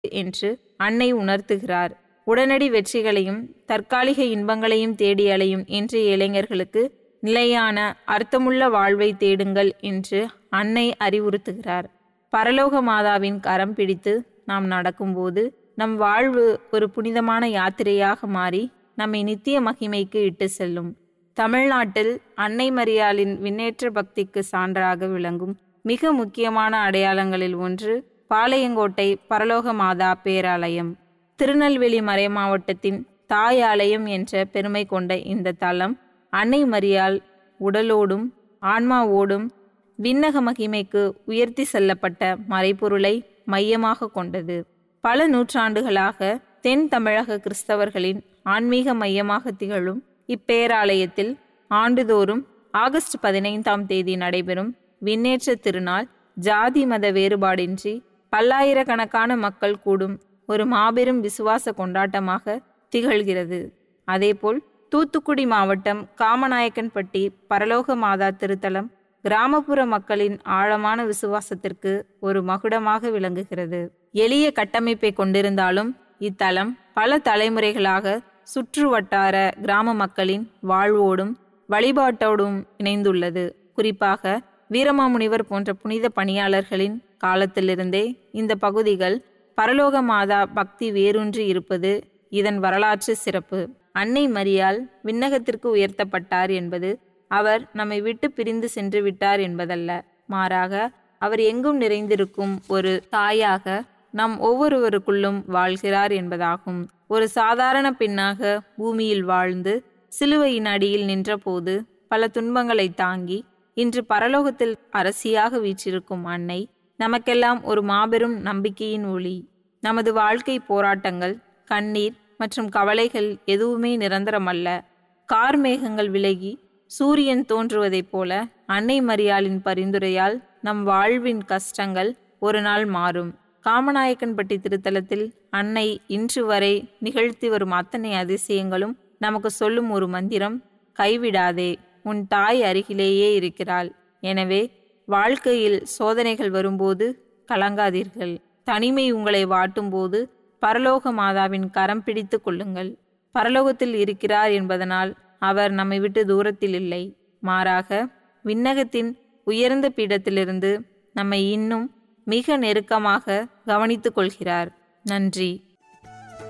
என்று அன்னை உணர்த்துகிறார் உடனடி வெற்றிகளையும் தற்காலிக இன்பங்களையும் தேடி அலையும் இன்றைய இளைஞர்களுக்கு நிலையான அர்த்தமுள்ள வாழ்வை தேடுங்கள் என்று அன்னை அறிவுறுத்துகிறார் பரலோக மாதாவின் கரம் பிடித்து நாம் நடக்கும்போது நம் வாழ்வு ஒரு புனிதமான யாத்திரையாக மாறி நம்மை நித்திய மகிமைக்கு இட்டு செல்லும் தமிழ்நாட்டில் அன்னை மரியாளின் விண்ணேற்ற பக்திக்கு சான்றாக விளங்கும் மிக முக்கியமான அடையாளங்களில் ஒன்று பாளையங்கோட்டை பரலோக மாதா பேராலயம் திருநெல்வேலி மறை மாவட்டத்தின் தாய் ஆலயம் என்ற பெருமை கொண்ட இந்த தலம் அன்னை மரியாள் உடலோடும் ஆன்மாவோடும் விண்ணக மகிமைக்கு உயர்த்தி செல்லப்பட்ட மறைபொருளை மையமாக கொண்டது பல நூற்றாண்டுகளாக தென் தமிழக கிறிஸ்தவர்களின் ஆன்மீக மையமாக திகழும் இப்பேராலயத்தில் ஆண்டுதோறும் ஆகஸ்ட் பதினைந்தாம் தேதி நடைபெறும் விண்ணேற்ற திருநாள் ஜாதி மத வேறுபாடின்றி பல்லாயிரக்கணக்கான மக்கள் கூடும் ஒரு மாபெரும் விசுவாச கொண்டாட்டமாக திகழ்கிறது அதேபோல் தூத்துக்குடி மாவட்டம் காமநாயக்கன்பட்டி பரலோக மாதா திருத்தலம் கிராமப்புற மக்களின் ஆழமான விசுவாசத்திற்கு ஒரு மகுடமாக விளங்குகிறது எளிய கட்டமைப்பை கொண்டிருந்தாலும் இத்தலம் பல தலைமுறைகளாக சுற்று வட்டார கிராம மக்களின் வாழ்வோடும் வழிபாட்டோடும் இணைந்துள்ளது குறிப்பாக வீரமாமுனிவர் போன்ற புனித பணியாளர்களின் காலத்திலிருந்தே இந்த பகுதிகள் பரலோக மாதா பக்தி வேரூன்றி இருப்பது இதன் வரலாற்று சிறப்பு அன்னை மரியால் விண்ணகத்திற்கு உயர்த்தப்பட்டார் என்பது அவர் நம்மை விட்டு பிரிந்து சென்று விட்டார் என்பதல்ல மாறாக அவர் எங்கும் நிறைந்திருக்கும் ஒரு தாயாக நம் ஒவ்வொருவருக்குள்ளும் வாழ்கிறார் என்பதாகும் ஒரு சாதாரண பெண்ணாக பூமியில் வாழ்ந்து சிலுவையின் அடியில் நின்றபோது பல துன்பங்களை தாங்கி இன்று பரலோகத்தில் அரசியாக வீற்றிருக்கும் அன்னை நமக்கெல்லாம் ஒரு மாபெரும் நம்பிக்கையின் ஒளி நமது வாழ்க்கை போராட்டங்கள் கண்ணீர் மற்றும் கவலைகள் எதுவுமே நிரந்தரமல்ல கார்மேகங்கள் விலகி சூரியன் தோன்றுவதைப் போல அன்னை மரியாளின் பரிந்துரையால் நம் வாழ்வின் கஷ்டங்கள் ஒரு நாள் மாறும் காமநாயக்கன்பட்டி திருத்தலத்தில் அன்னை இன்று வரை நிகழ்த்தி வரும் அத்தனை அதிசயங்களும் நமக்கு சொல்லும் ஒரு மந்திரம் கைவிடாதே உன் தாய் அருகிலேயே இருக்கிறாள் எனவே வாழ்க்கையில் சோதனைகள் வரும்போது கலங்காதீர்கள் தனிமை உங்களை வாட்டும்போது பரலோக மாதாவின் கரம் பிடித்து கொள்ளுங்கள் பரலோகத்தில் இருக்கிறார் என்பதனால் அவர் நம்மை விட்டு தூரத்தில் இல்லை மாறாக விண்ணகத்தின் உயர்ந்த பீடத்திலிருந்து நம்மை இன்னும் மிக நெருக்கமாக கவனித்துக் கொள்கிறார் நன்றி